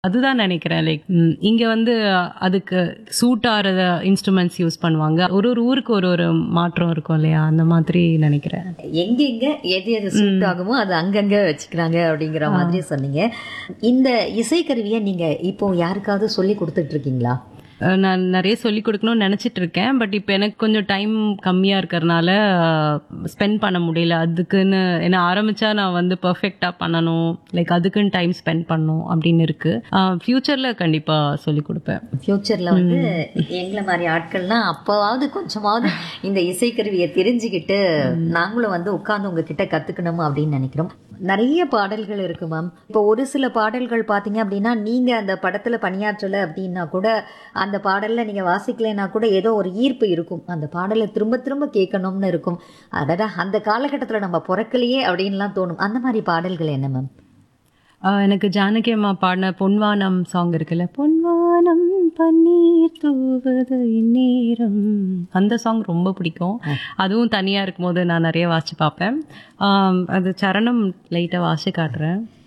அதுதான் நினைக்கிறேன் லைக் இங்க வந்து அதுக்கு சூட் ஆகிற இன்ஸ்ட்ருமெண்ட்ஸ் யூஸ் பண்ணுவாங்க ஒரு ஒரு ஊருக்கு ஒரு ஒரு மாற்றம் இருக்கும் இல்லையா அந்த மாதிரி நினைக்கிறேன் எங்கெங்க எது எது சூட் ஆகுமோ அது அங்கங்க வச்சுக்கிறாங்க அப்படிங்கிற மாதிரி சொன்னீங்க இந்த இசைக்கருவியை நீங்க இப்போ யாருக்காவது சொல்லி கொடுத்துட்டு இருக்கீங்களா அஹ் நான் நிறைய சொல்லி கொடுக்கணும்னு நினச்சிட்டு இருக்கேன் பட் இப்போ எனக்கு கொஞ்சம் டைம் கம்மியாக இருக்கிறனால ஸ்பெண்ட் பண்ண முடியல அதுக்குன்னு என்ன ஆரம்பிச்சா நான் வந்து பர்ஃபெக்டாக பண்ணணும் லைக் அதுக்குன்னு டைம் ஸ்பெண்ட் பண்ணணும் அப்படின்னு இருக்கு ஃப்யூச்சரில் கண்டிப்பாக சொல்லி கொடுப்பேன் ஃபியூச்சர்ல வந்து எங்களை மாதிரி ஆட்கள்லாம் அப்பவாவது கொஞ்சமாவது இந்த இசைக்கருவியை தெரிஞ்சுக்கிட்டு நாங்களும் வந்து உட்கார்ந்து உங்ககிட்ட கத்துக்கணும் அப்படின்னு நினைக்கிறோம் நிறைய பாடல்கள் இருக்கு மேம் இப்போ ஒரு சில பாடல்கள் பாத்தீங்க அப்படின்னா நீங்க அந்த படத்துல பணியாற்றல அப்படின்னா கூட அந்த பாடல்ல நீங்க வாசிக்கலைன்னா கூட ஏதோ ஒரு ஈர்ப்பு இருக்கும் அந்த பாடலை திரும்ப திரும்ப கேட்கணும்னு இருக்கும் அடடா அந்த காலகட்டத்துல நம்ம பிறக்கலையே அப்படின்லாம் தோணும் அந்த மாதிரி பாடல்கள் என்ன மேம் ஆஹ் எனக்கு ஜானகி அம்மா பாடின பொன்வானம் சாங் இருக்குல்ல பொன்வானம் பன்னீர் தூவது இந்நேரம் அந்த சாங் ரொம்ப பிடிக்கும் அதுவும் தனியாக இருக்கும்போது நான் நிறைய வாசிச்சு பார்ப்பேன் ஆம், அது சரணம் லைட்டாக வாசி காட்டுறேன்